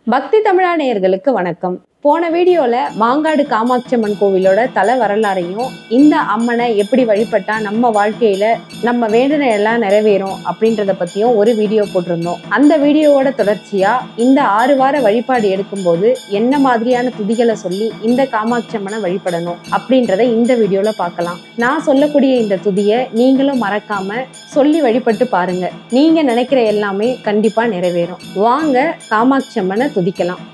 பக்தி தமிழா நேயர்களுக்கு வணக்கம் போன வீடியோல மாங்காடு காமாட்சி அம்மன் கோவிலோட தல வரலாறையும் இந்த அம்மனை எப்படி வழிபட்டா நம்ம வாழ்க்கையில நம்ம வேண்டுன எல்லாம் நிறைவேறும் அப்படின்றத பத்தியும் ஒரு வீடியோ போட்டிருந்தோம் அந்த வீடியோவோட தொடர்ச்சியா இந்த ஆறு வார வழிபாடு எடுக்கும்போது என்ன மாதிரியான துதிகளை சொல்லி இந்த காமாட்சி அம்மனை வழிபடணும் அப்படின்றத இந்த வீடியோல பார்க்கலாம் நான் சொல்லக்கூடிய இந்த துதியை நீங்களும் மறக்காம சொல்லி வழிபட்டு பாருங்க நீங்க நினைக்கிற எல்லாமே கண்டிப்பா நிறைவேறும் வாங்க காமாட்சி அம்மனை துதிக்கலாம்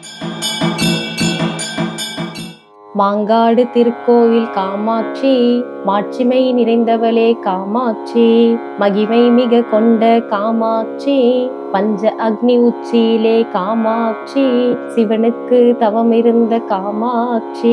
மாங்காடு திருக்கோவில் காமாட்சி மாட்சிமை நிறைந்தவளே காமாட்சி மகிமை மிக கொண்ட காமாட்சி பஞ்ச அக்னி உச்சியிலே காமாட்சி சிவனுக்கு தவம் இருந்த காமாட்சி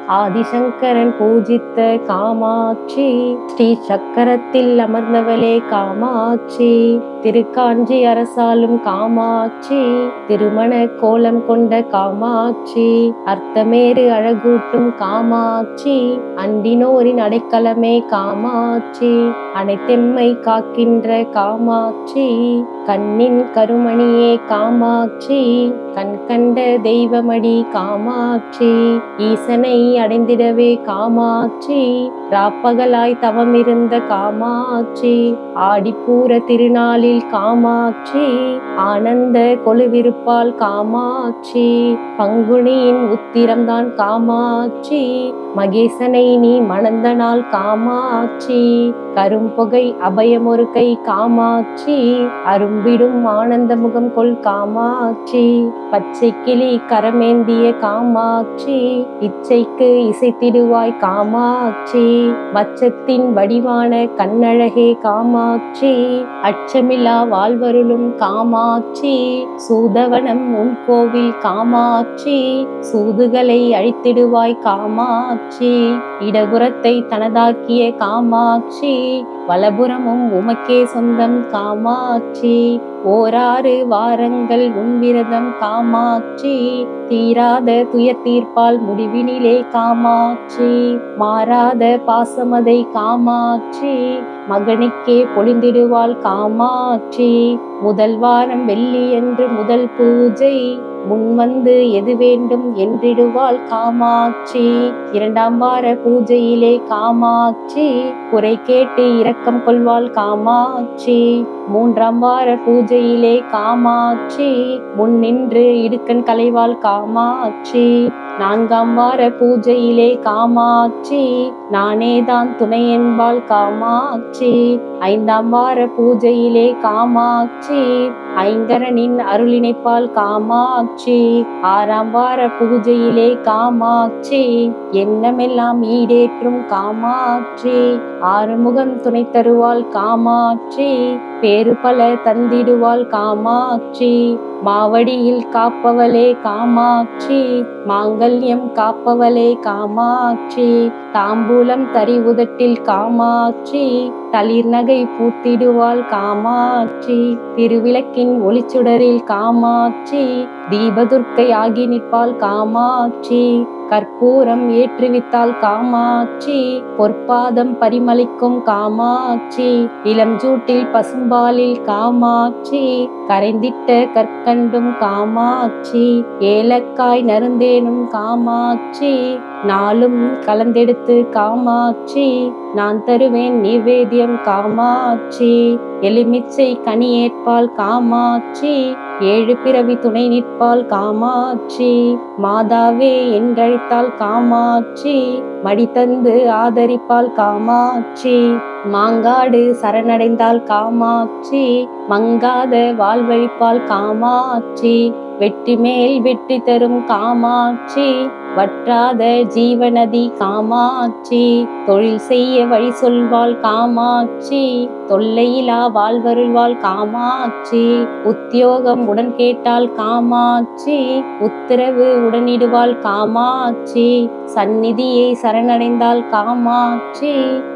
ஆதிசங்கரன் பூஜித்த காமாட்சி ஸ்ரீ சக்கரத்தில் அமர்ந்தவளே காமாட்சி திருக்காஞ்சி அரசாலும் காமாட்சி திருமண கோலம் கொண்ட காமாட்சி அர்த்தமேறு அழகூட்டும் காமாட்சி அண்டினோரின் அடைக்கலமே காமாட்சி அனைத்தெம்மை காக்கின்ற காமாட்சி கண்ணின் கருமணியே காமாட்சி கண் கண்ட தெய்வமடி காமாட்சி ஈசனை அடைந்திடவே காமாட்சி ராப்பகலாய் தவமிருந்த காமாட்சி ஆடிப்பூர திருநாளில் காமாட்சி ஆனந்த கொலுவிருப்பால் காமாட்சி பங்குனியின் உத்திரம்தான் காமாட்சி மகேசனை நீ மணந்த நாள் காமாட்சி கரும்புகை அபயமொரு கை காமாட்சி அரும்பிடும் ஆனந்த முகம் கொள் காமாட்சி பச்சை கிளி கரமேந்திய காமாட்சி இச்சைக்கு இசைத்திடுவாய் காமாட்சி மச்சத்தின் வடிவான கண்ணழகே காமாட்சி அச்சமில்லா வாழ்வருளும் காமாட்சி சூதவனம் உன் கோவில் காமாட்சி சூதுகளை அழித்திடுவாய் காமாட்சி இடகுரத்தை தனதாக்கிய காமாட்சி வலபுறமும் உமக்கே சொந்தம் காமாட்சி ஓராறு வாரங்கள் உன் விரதம் காமாட்சி தீராத துயர் தீர்ப்பால் முடிவினிலே காமாட்சி மாறாத பாசமதை காமாட்சி மகனுக்கே பொழிந்திடுவாள் காமாட்சி முதல் வாரம் வெள்ளி என்று முதல் பூஜை முன் வந்து எது வேண்டும் என்றிடுவாள் காமாட்சி இரண்டாம் வார பூஜையிலே காமாட்சி குறை கேட்டு இரக்கம் கொள்வாள் காமாட்சி மூன்றாம் வார பூஜையிலே காமாட்சி முன் நின்று இடுக்கண் களைவாள் காமாட்சி நான்காம் வார பூஜையிலே காமாட்சி நானேதான் துணை என்பாள் காமாட்சி ஐந்தாம் வார பூஜையிலே காமாட்சி ஐங்கரனின் அருளினைப்பால் காமாட்சி ஆறாம் வார பூஜையிலே காமாட்சி எண்ணமெல்லாம் ஈடேற்றும் காமாட்சி ஆறுமுகம் துணை தருவாள் காமாட்சி பேறு பல தந்திடுவாள் காமாட்சி மாவடியில் காப்பவளே காமாட்சி மாங்கல்யம் காப்பவளே காமாட்சி தாம்பூலம் தரி உதட்டில் காமாட்சி தளிர் நகை பூத்திடுவாள் காமாட்சி திருவிளக்கின் ஒளிச்சுடரில் காமாட்சி தீபதுர்க்கை ஆகி நிற்பாள் காமாட்சி கற்பூரம் ஏற்றுவித்தால் காமாட்சி பொற்பாதம் பரிமளிக்கும் காமாட்சி இளம் ஜூட்டில் பசும்பாலில் காமாட்சி கரைந்திட்ட கற்கண்டும் காமாட்சி ஏலக்காய் நருந்தேனும் காமாட்சி நாளும் கலந்தெடுத்து காமாட்சி நான் தருவேன் நிவேத்தியம் காமாட்சி எலுமிச்சை கனி ஏற்பால் காமாட்சி ஏழு பிறவி துணை நிற்பால் காமாட்சி மாதாவே என்றழைத்தால் காமாட்சி மடி தந்து ஆதரிப்பால் காமாட்சி மாங்காடு சரணடைந்தால் காமாட்சி மங்காத வாழ்வழிப்பால் காமாட்சி வெற்றி மேல் வெற்றி தரும் காமாட்சி வற்றாத ஜீவநதி காமாட்சி தொழில் செய்ய வழி சொல்வாள் காமாட்சி தொல்லையிலா வாழ்வருள்வாள் காமாட்சி உத்தியோகம் உடன் கேட்டால் காமாட்சி உத்தரவு உடனிடுவாள் காமாட்சி சந்நிதியை சரணடைந்தால் காமாட்சி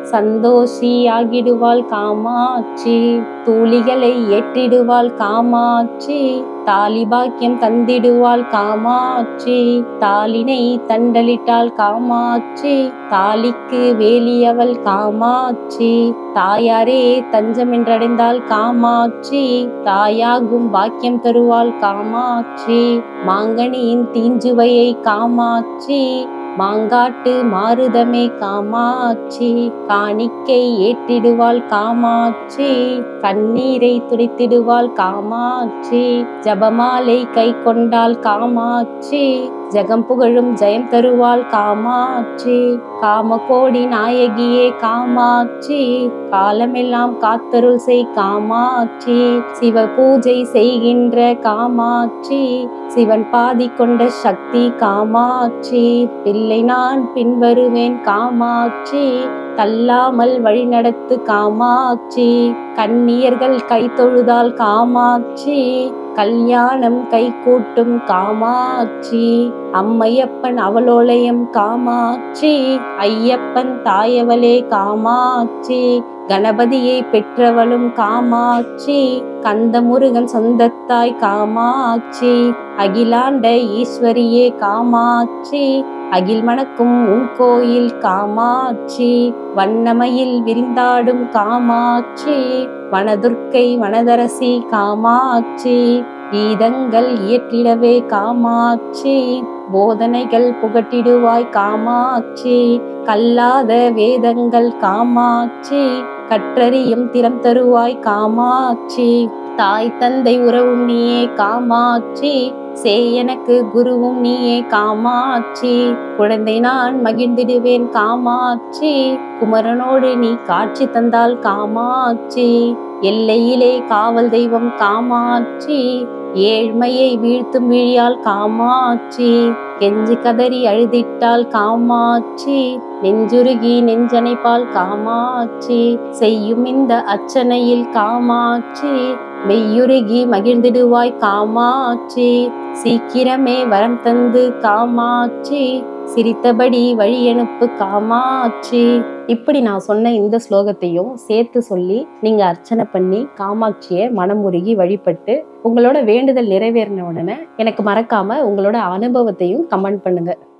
சந்தோஷி ஆகிடுவாள் காமாட்சி தூளிகளை ஏற்றிடுவாள் காமாட்சி தாலி பாக்கியம் தந்திடுவாள் காமாட்சி தாளினை தண்டலிட்டாள் காமாட்சி தாலிக்கு வேலியவள் காமாட்சி தாயாரே தஞ்சம் என்றடைந்தால் காமாட்சி தாயாகும் பாக்கியம் தருவாள் காமாட்சி மாங்கனியின் தீஞ்சுவையை காமாட்சி மாங்காட்டு மாருதமே காமாட்சி காணிக்கை ஏற்றிடுவாள் காமாட்சி கண்ணீரை துடைத்திடுவாள் காமாட்சி ஜபமாலை கை கொண்டாள் காமாட்சி ஜெகம் புகழும் ஜெயம் தருவாள் காமாட்சி காமகோடி நாயகியே காமாட்சி காலமெல்லாம் காத்தருள் செய் காமாட்சி சிவ பூஜை செய்கின்ற காமாட்சி சிவன் பாதி கொண்ட சக்தி காமாட்சி பிள்ளை நான் பின்வருவேன் காமாட்சி தள்ளாமல் வழிநடத்து காமாட்சி கன்னியர்கள் கை தொழுதால் காமாட்சி கல்யாணம் கை கூட்டும் காமாட்சி அம்மையப்பன் அவளோலயம் காமாட்சி ஐயப்பன் தாயவளே காமாட்சி கணபதியை பெற்றவளும் காமாட்சி கந்தமுருகன் சொந்தத்தாய் காமாட்சி அகிலாண்ட ஈஸ்வரியே காமாட்சி அகில் மணக்கும் உன் கோயில் காமாட்சி வண்ணமயில் விரிந்தாடும் காமாட்சி வனதுர்க்கை வனதரசி காமாட்சி கீதங்கள் இயற்றிடவே காமாட்சி போதனைகள் புகட்டிடுவாய் காமாட்சி கல்லாத வேதங்கள் காமாட்சி கற்றறியும் திறம் தருவாய் காமாட்சி தாய் தந்தை உறவும் நீயே காமாட்சி சே எனக்கு குருவும் நீயே காமாட்சி குழந்தை நான் மகிழ்ந்திடுவேன் காமாட்சி குமரனோடு நீ காட்சி தந்தால் காமாட்சி எல்லையிலே காவல் தெய்வம் காமாட்சி ஏழ்மையை வீழ்த்தும் விழியால் காமாட்சி கெஞ்சி கதறி அழுதிட்டால் காமாட்சி நெஞ்சுருகி நெஞ்சனைப்பால் காமாட்சி செய்யும் இந்த அச்சனையில் காமாட்சி மெய்யுருகி மகிழ்ந்திடுவாய் காமாட்சி சீக்கிரமே வரம் தந்து காமாட்சி சிரித்தபடி வழி அனுப்பு காமாட்சி இப்படி நான் சொன்ன இந்த ஸ்லோகத்தையும் சேர்த்து சொல்லி நீங்க அர்ச்சனை பண்ணி காமாட்சியை மனமுருகி வழிபட்டு உங்களோட வேண்டுதல் நிறைவேறின உடனே எனக்கு மறக்காம உங்களோட அனுபவத்தையும் கமெண்ட் பண்ணுங்க